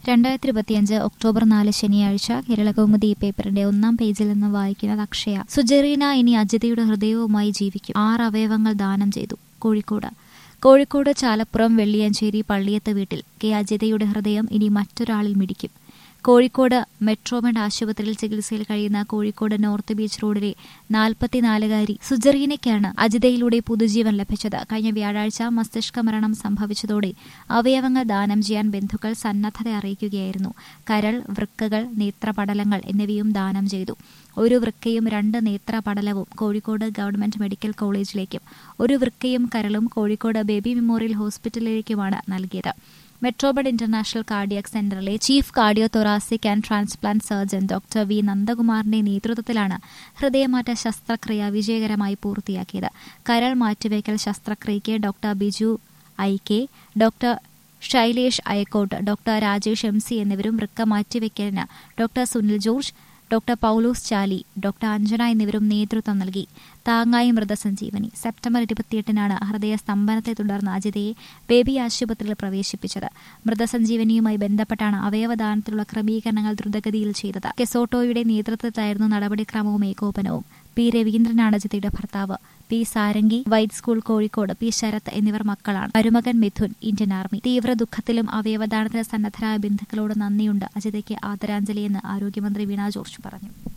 രണ്ടായിരത്തി ഇരുപത്തിയഞ്ച് ഒക്ടോബർ നാല് ശനിയാഴ്ച കേരളകൗമുദി പേപ്പറിന്റെ ഒന്നാം പേജിൽ നിന്ന് വായിക്കുന്നത് അക്ഷയ സുജറീന ഇനി അജിതയുടെ ഹൃദയവുമായി ജീവിക്കും ആറ് അവയവങ്ങൾ ദാനം ചെയ്തു കോഴിക്കോട് കോഴിക്കോട് ചാലപ്പുറം വെള്ളിയഞ്ചേരി പള്ളിയത്ത് വീട്ടിൽ കെ അജിതയുടെ ഹൃദയം ഇനി മറ്റൊരാളിൽ മിടിക്കും കോഴിക്കോട് മെട്രോമെഡ് ആശുപത്രിയിൽ ചികിത്സയിൽ കഴിയുന്ന കോഴിക്കോട് നോർത്ത് ബീച്ച് റോഡിലെ നാൽപ്പത്തിനാലുകാരി സുജറീനയ്ക്കാണ് അജിതയിലൂടെ പുതുജീവൻ ലഭിച്ചത് കഴിഞ്ഞ വ്യാഴാഴ്ച മസ്തിഷ്ക മരണം സംഭവിച്ചതോടെ അവയവങ്ങൾ ദാനം ചെയ്യാൻ ബന്ധുക്കൾ സന്നദ്ധത അറിയിക്കുകയായിരുന്നു കരൾ വൃക്കകൾ നേത്രപടലങ്ങൾ എന്നിവയും ദാനം ചെയ്തു ഒരു വൃക്കയും രണ്ട് നേത്രപടലവും കോഴിക്കോട് ഗവൺമെന്റ് മെഡിക്കൽ കോളേജിലേക്കും ഒരു വൃക്കയും കരളും കോഴിക്കോട് ബേബി മെമ്മോറിയൽ ഹോസ്പിറ്റലിലേക്കുമാണ് നൽകിയത് മെട്രോബഡ് ഇന്റർനാഷണൽ കാർഡിയക് സെന്ററിലെ chief cardio thoracic and transplant surgeon doctor V നന്ദകുമാറിന്റെ നേതൃത്വത്തിലാണ് ഹൃദയമാറ്റ ശസ്ത്രക്രിയ വിജയകരമായി പൂർത്തിയാക്കിയത് കരൾ മാറ്റിവയ്ക്കൽ ശസ്ത്രക്രിയയ്ക്ക് doctor Biju I K doctor Shailesh Ayakkot doctor Rajesh M C എന്നിവരും വൃക്ക മാറ്റിവയ്ക്കലിന് doctor Sunil George doctor Paulose Chali doctor Anjana എന്നിവരും നേതൃത്വം നൽകി താങ്ങായി മൃതസഞ്ജീവനി സെപ്റ്റംബർ ഇരുപത്തിയെട്ടിനാണ് ഹൃദയ സ്തംഭനത്തെ തുടർന്ന് അജിതയെ ബേബി ആശുപത്രിയിൽ പ്രവേശിപ്പിച്ചത് മൃതസഞ്ജീവനിയുമായി ബന്ധപ്പെട്ടാണ് അവയവദാനത്തിലുള്ള ക്രമീകരണങ്ങൾ ദ്രുതഗതിയിൽ ചെയ്തത് കെസോട്ടോയുടെ നേതൃത്വത്തിലായിരുന്നു നടപടിക്രമവും ഏകോപനവും പി രവീന്ദ്രനാണ് അജിതയുടെ ഭർത്താവ് P Sarangi white school Kozhikode P Sarath എന്നിവർ മക്കളാണ് മരുമകൻ മിഥുൻ ഇന്ത്യൻ ആർമി തീവ്ര ദുഃഖത്തിലും അവയവദാനത്തിന് സന്നദ്ധരായ ബന്ധുക്കളോട് നന്ദിയുണ്ട് അജിതയ്ക്ക് ആദരാഞ്ജലിയെന്ന് ആരോഗ്യമന്ത്രി വീണ ജോർജ് പറഞ്ഞു